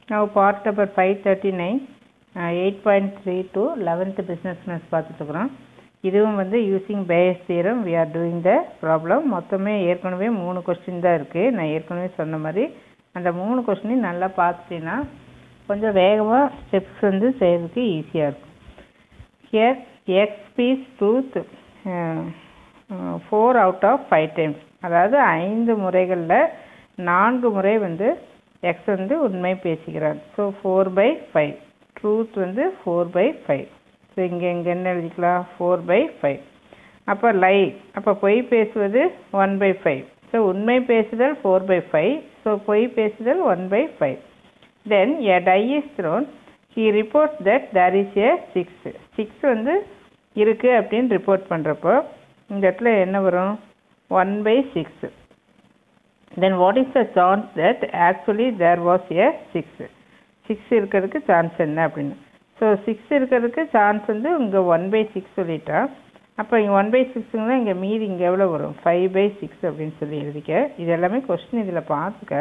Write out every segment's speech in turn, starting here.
Now part number 539 eight point three two eleventh business maths பார்த்துட்டுருக்குறோம் இதுவும் வந்து using Bayes theorem we are doing the problem மொத்தமே ஏற்கனவே மூணு கொஸ்டின் தான் இருக்குது நான் ஏற்கனவே சொன்ன மாதிரி அந்த மூணு கொஸ்டினையும் நல்லா பார்த்துட்டீங்கன்னா கொஞ்சம் வேகமாக ஸ்டெப்ஸ் வந்து செய்கிறதுக்கு ஈஸியாக இருக்கும் ஹியர் எக்ஸ் பீஸ் டூத் four out of five times அதாவது ஐந்து முறைகளில் நான்கு முறை வந்து எக்ஸ் வந்து உண்மை பேசுகிறார் so four by five truth வந்து ஃபோர் பை ஃபைவ் ஸோ இங்கே இங்கே என்ன எழுதிக்கலாம் ஃபோர் பை ஃபைவ் அப்போ லை அப்போ பொய் பேசுவது ஒன் பை ஃபைவ் ஸோ உண்மை பேசுதல் ஃபோர் பை ஃபைவ் ஸோ பொய் பேசுதல் one by five then a die is thrown he reports that there is a six six வந்து இருக்குது அப்படின்னு ரிப்போர்ட் பண்ணுறப்போ இந்த இடத்துல என்ன வரும் one by six then what is the chance that actually there was a six six இருக்கிறதுக்கு chance என்ன அப்படின்னு ஸோ சிக்ஸ் இருக்கிறதுக்கு சான்ஸ் வந்து இங்கே ஒன் பை சிக்ஸ் சொல்லிட்டா அப்போ இங்கே ஒன் பை சிக்ஸுங்கன்னா இங்கே மீதி இங்கே எவ்வளோ வரும் ஃபைவ் பை சிக்ஸ் அப்படின்னு சொல்லி எழுதிக்க இது எல்லாமே கொஸ்டின் இதில் பார்த்துக்க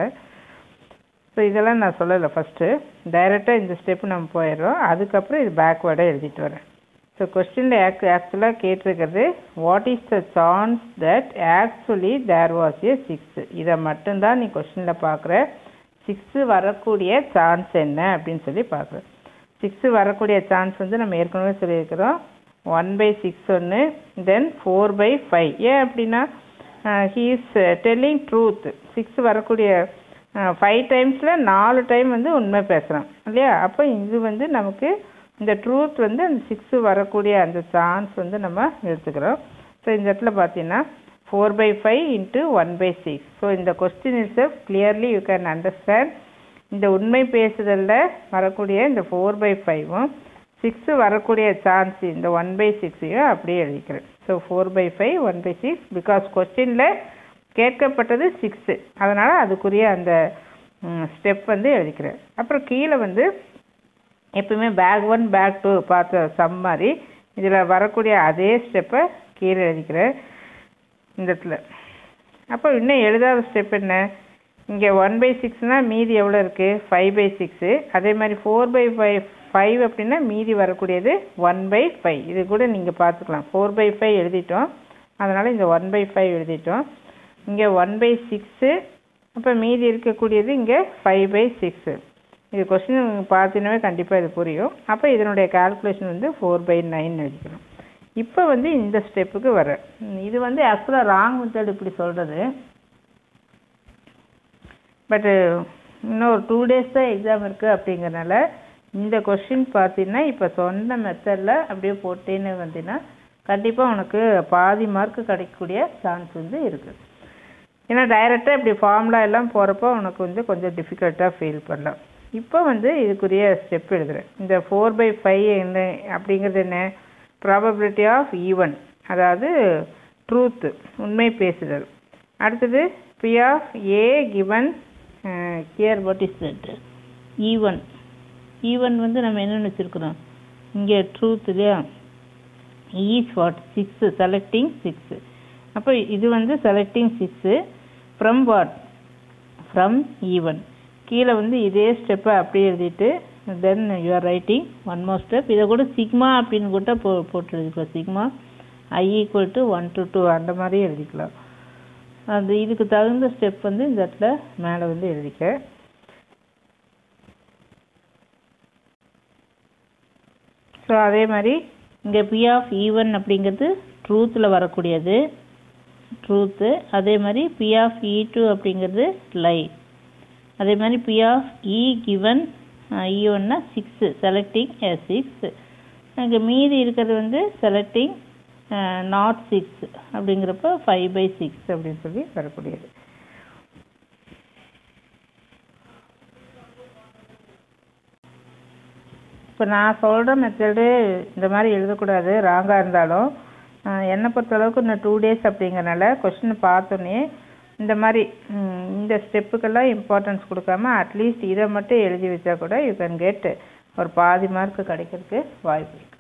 ஸோ இதெல்லாம் நான் சொல்லலை ஃபஸ்ட்டு டைரெக்டாக இந்த ஸ்டெப் நம்ம போயிடுறோம் அதுக்கப்புறம் இது பேக்வேர்டாக எழுதிட்டு வரேன் ஸோ கொஸ்டினில் ஆக் ஆக்சுவலாக கேட்டிருக்கிறது what is the chance that actually there was a six இதை மட்டும்தான் நீ கொஸ்டினில் பார்க்குற சிக்ஸு வரக்கூடிய சான்ஸ் என்ன அப்படின்னு சொல்லி பார்க்குற சிக்ஸு வரக்கூடிய சான்ஸ் வந்து நம்ம ஏற்கனவே சொல்லியிருக்கிறோம் ஒன் பை சிக்ஸ் ஒன்று தென் ஃபோர் பை ஃபைவ் ஏன் அப்படின்னா he is telling truth six வரக்கூடிய ஃபைவ் டைம்ஸில் நாலு டைம் வந்து உண்மை பேசுகிறான் இல்லையா அப்போ இது வந்து நமக்கு இந்த ட்ரூத் வந்து அந்த சிக்ஸு வரக்கூடிய அந்த சான்ஸ் வந்து நம்ம எடுத்துக்கிறோம் ஸோ இந்த இடத்துல பார்த்தீங்கன்னா four by five into one by six so இந்த question is clearly you can understand இந்த உண்மை பேசுதலில் வரக்கூடிய இந்த ஃபோர் பை ஃபைவும் சிக்ஸு வரக்கூடிய சான்ஸ் இந்த ஒன் பை சிக்ஸையும் அப்படியே எழுதிக்கிறேன் so four by five one by six because கொஸ்டினில் கேட்கப்பட்டது சிக்ஸு அதனால் அதுக்குரிய அந்த ஸ்டெப் வந்து எழுதிக்கிறேன் அப்புறம் கீழே வந்து எப்பவுமே பேக் ஒன் பேக் டூ பார்த்த சம் மாதிரி இதில் வரக்கூடிய அதே ஸ்டெப்பை கீழே எழுதிக்கிறேன் இந்த இடத்துல அப்போ இன்னும் எழுதாத ஸ்டெப் என்ன இங்கே ஒன் பை சிக்ஸ்னால் மீதி எவ்வளோ இருக்குது ஃபைவ் பை சிக்ஸு அதே மாதிரி ஃபோர் பை ஃபைவ் ஃபைவ் அப்படின்னா மீதி வரக்கூடியது ஒன் பை ஃபைவ் இது கூட நீங்கள் பார்த்துக்கலாம் ஃபோர் பை ஃபைவ் எழுதிட்டோம் அதனால் இந்த ஒன் பை ஃபைவ் எழுதிட்டோம் இங்கே ஒன் பை சிக்ஸு அப்போ மீதி இருக்கக்கூடியது இங்கே ஃபைவ் பை சிக்ஸு இது கொஸ்டின் பார்த்தீங்கன்னாவே கண்டிப்பாக இது புரியும் அப்போ இதனுடைய கால்குலேஷன் வந்து ஃபோர் பை நைன் எழுதிக்கிறோம் இப்போ வந்து இந்த ஸ்டெப்புக்கு வர இது வந்து ஆக்சுவலாக ராங் மெத்தட் இப்படி சொல்கிறது பட்டு இன்னும் ஒரு டூ டேஸ் தான் எக்ஸாம் இருக்குது அப்படிங்கிறனால இந்த கொஷின் பார்த்தீங்கன்னா இப்போ சொன்ன மெத்தடில் அப்படியே போட்டேன்னு வந்தீங்கன்னா கண்டிப்பாக உனக்கு பாதி மார்க் கிடைக்கக்கூடிய சான்ஸ் வந்து இருக்குது ஏன்னா டைரெக்டாக இப்படி ஃபார்முலா எல்லாம் போகிறப்போ உனக்கு வந்து கொஞ்சம் டிஃபிகல்ட்டாக ஃபீல் பண்ணலாம் இப்போ வந்து இதுக்குரிய ஸ்டெப் எழுதுகிறேன் இந்த ஃபோர் பை ஃபைவ் என்ன அப்படிங்கிறது என்ன ப்ராபபிலிட்டி ஆஃப் ஈவன் அதாவது ட்ரூத்து உண்மை பேசுதல் அடுத்தது P of A given here what is that even even வந்து நம்ம என்னென்னு வச்சுருக்குறோம் இங்கே ட்ரூத் இல்லையா is what six selecting six அப்போ இது வந்து selecting six from what from even கீழே வந்து இதே ஸ்டெப்பை அப்படியே எழுதிட்டு then you are writing one more step இதை கூட சிக்மா அப்படின்னு கூட போ போட்டு எழுதிக்கலாம் sigma I equal to one to two அந்த மாதிரி எழுதிக்கலாம் அது இதுக்கு தகுந்த ஸ்டெப் வந்து இந்த இடத்துல மேலே வந்து எழுதிக்க ஸோ அதே மாதிரி இங்கே பி ஆஃப் ஈவன் அப்படிங்கிறது ட்ரூத்தில் வரக்கூடியது ட்ரூத்து அதே மாதிரி பி ஆஃப் இ டூ அப்படிங்கிறது லை அதே மாதிரி P of E given E ஒன்னா சிக்ஸு செலக்டிங் ஏ சிக்ஸ் இங்கே மீதி இருக்கிறது வந்து செலக்டிங் நாட் சிக்ஸ் அப்படிங்கிறப்ப ஃபைவ் பை சிக்ஸ் அப்படின்னு சொல்லி வரக்கூடியது இப்போ நான் சொல்கிற மெத்தடு இந்த மாதிரி எழுதக்கூடாது ராங்காக இருந்தாலும் என்னை பொறுத்தளவுக்கு இந்த டூ டேஸ் அப்படிங்கிறனால கொஷின் பார்த்தோன்னே இந்த மாதிரி இந்த ஸ்டெப்புக்கெல்லாம் இம்பார்ட்டன்ஸ் கொடுக்காம அட்லீஸ்ட் இதை மட்டும் எழுதி வச்சா கூட யூ கேன் கெட் ஒரு பாதி மார்க் கிடைக்கிறதுக்கு வாய்ப்பு இருக்குது